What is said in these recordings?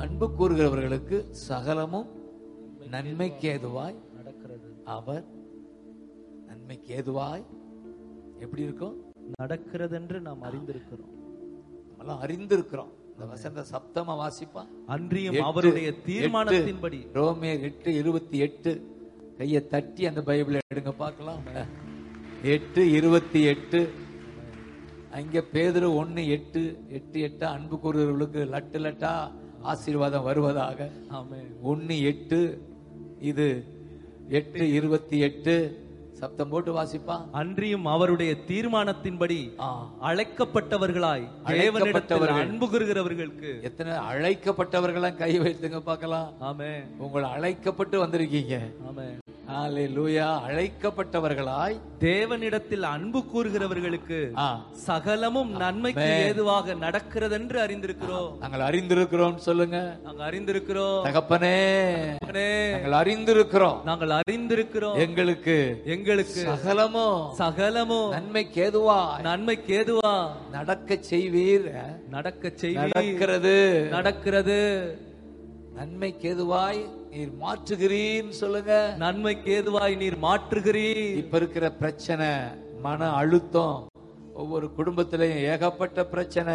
அன்பு கூறுகிறவர்களுக்கு சகலமும் நன்மைக்கு ஏதுவாய் நடக்கிறது அவர் நன்மைக்கு ஏதுவாய் எப்படி இருக்கும் நடக்கிறதென்று நாம் அறிந்திருக்கிறோம் நம்மளாம் அறிந்திருக்கிறோம் இந்த வசந்த சப்தமா வாசிப்பா அன்றியும் எட்டு, அவருடைய எட்டு, தீர்மானத்தின்படி ரோமியர் எட்டு இருபத்தி எட்டு கையை தட்டி அந்த பைபிளை எடுங்க பார்க்கலாம் எட்டு இருபத்தி எட்டு அங்க பேதுரு ஒண்ணு எட்டு எட்டு எட்டா அன்பு கூறுகிறவர்களுக்கு லட்டு லட்டா ஆசீர்வாதம் வருவதாக ஆமென் ஒன்னு எட்டு இது எட்டு இருபத்தி எட்டு சப்தம் போட்டு வாசிப்பா அன்றியும் அவருடைய தீர்மானத்தின்படி ஆ. அழைக்கப்பட்டவர்களாய் தேவனிடத்தில் அழைக்கப்பட்டவர்கள். அன்பு கூறுகிறவர்களுக்கு எத்தனை அழைக்கப்பட்டவர்களாம் கை வைத்துங்க பார்க்கலாம் ஆமென் உங்களை அழைக்கப்பட்டு வந்திருக்கீங்க ஆமென் லூயா அழைக்கப்பட்டவர்களாய் தேவனிடத்தில் அன்பு கூறுகிறவர்களுக்கு ஆ, சகலமும் நன்மைக்கு ஆமென். ஏதுவாக நடக்கிறதென்று அறிந்திருக்கிறோம் நாங்கள் அறிந்திருக்கிறோம் சொல்லுங்க நாங்கள் அறிந்திருக்கிறோம் தகப்பனே மகனே, நாங்கள் அறிந்திருக்கிறோம் நாங்கள் அறிந்திருக்கிறோம் எங்களுக்கு எங்களுக்கு சகலமும் சகலமும் நன்மைக்கு ஏதுவா நன்மைக்கு ஏதுவா நடக்க செய்வீர் நடக்க செய்வி நடக்கிறது நடக்கிறது நன்மைக்கு ஏதுவாய் நீர் மாற்றுகிறீன்னு சொல்லுங்க நன்மைக்கு ஏதுவாய் நீர் மாற்றுகிறீர் இப்ப இருக்கிற பிரச்சனை மன அழுத்தம் ஒவ்வொரு குடும்பத்திலையும் ஏகப்பட்ட பிரச்சனை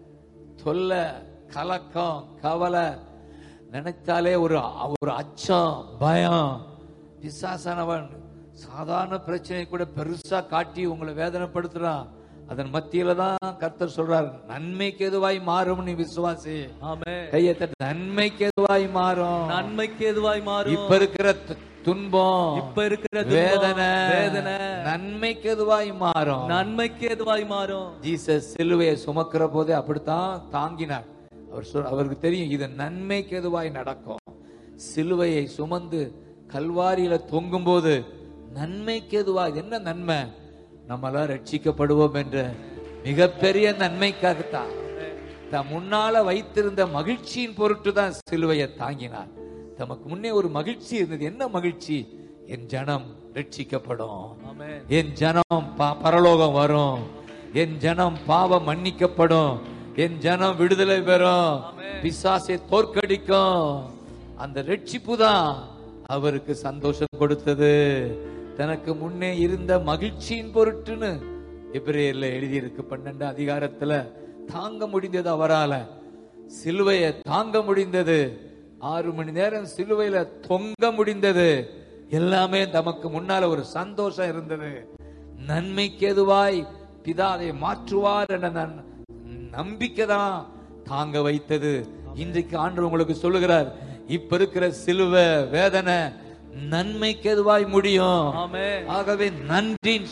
தொல்லை கலக்கம் கவலை நினைத்தாலே ஒரு ஒரு அச்சம் பயம் பிசாசானவன் சாதாரண பிரச்சனை கூட பெருசா காட்டி உங்களை வேதனைப்படுத்துறான் அதன் மத்தியில தான் கர்த்தர் சொல்றார் நன்மைக்கு எதுவாய் மாறும் நீ விசுவாசி ஆமே கையை தட்டு நன்மைக்கு எதுவாய் மாறும் நன்மைக்கு ஏதுவாய் மாறும் இப்ப இருக்கிற து- துன்பம் இப்ப இருக்கிற துன்பம், வேதனை வேதனை நன்மைக்கு எதுவாய் மாறும் நன்மைக்கு ஏதுவாய் மாறும் ஜீசஸ் சிலுவையை சுமக்கிற போதே அப்படித்தான் தாங்கினார் அவர் சொல் அவருக்கு தெரியும் இது நன்மைக்கு எதுவாய் நடக்கும் சிலுவையை சுமந்து கல்வாரியில தொங்கும் போது நன்மைக்கு எதுவா இது என்ன நன்மை நம்மளாம் ரட்சிக்கப்படுவோம் என்ற மிகப்பெரிய நன்மைக்காகத்தான் தம் முன்னால வைத்திருந்த மகிழ்ச்சியின் பொருட்டு தான் சிலுவையை தாங்கினார் தமக்கு முன்னே ஒரு மகிழ்ச்சி இருந்தது என்ன மகிழ்ச்சி என் ஜனம் ரட்சிக்கப்படும் ஆமே என் ஜனம் ப- பரலோகம் வரும் என் ஜனம் பாவம் மன்னிக்கப்படும் என் ஜனம் விடுதலை பெறும் பிசாசை தோற்கடிக்கும் அந்த ரட்சிப்பு தான் அவருக்கு சந்தோஷம் கொடுத்தது தனக்கு முன்னே இருந்த மகிழ்ச்சியின் பொருட்டுன்னு எபிரேயர்ல எழுதியிருக்கு பன்னெண்டு அதிகாரத்துல தாங்க முடிந்தது அவரால சிலுவையை தாங்க முடிந்தது ஆறு மணி நேரம் சிலுவையில தொங்க முடிந்தது எல்லாமே நமக்கு முன்னால ஒரு சந்தோஷம் இருந்தது நன்மைக்கு எதுவாய் பிதா அதை மாற்றுவார் என்ற நன்- நம்பிக்கை தான் தாங்க வைத்தது இன்றைக்கு ஆண்டு உங்களுக்கு சொல்லுகிறார் இப்ப இருக்கிற சிலுவை வேதனை நன்மைக்கு எதுவாய் முடியும் ஆமே ஆகவே நன்றின்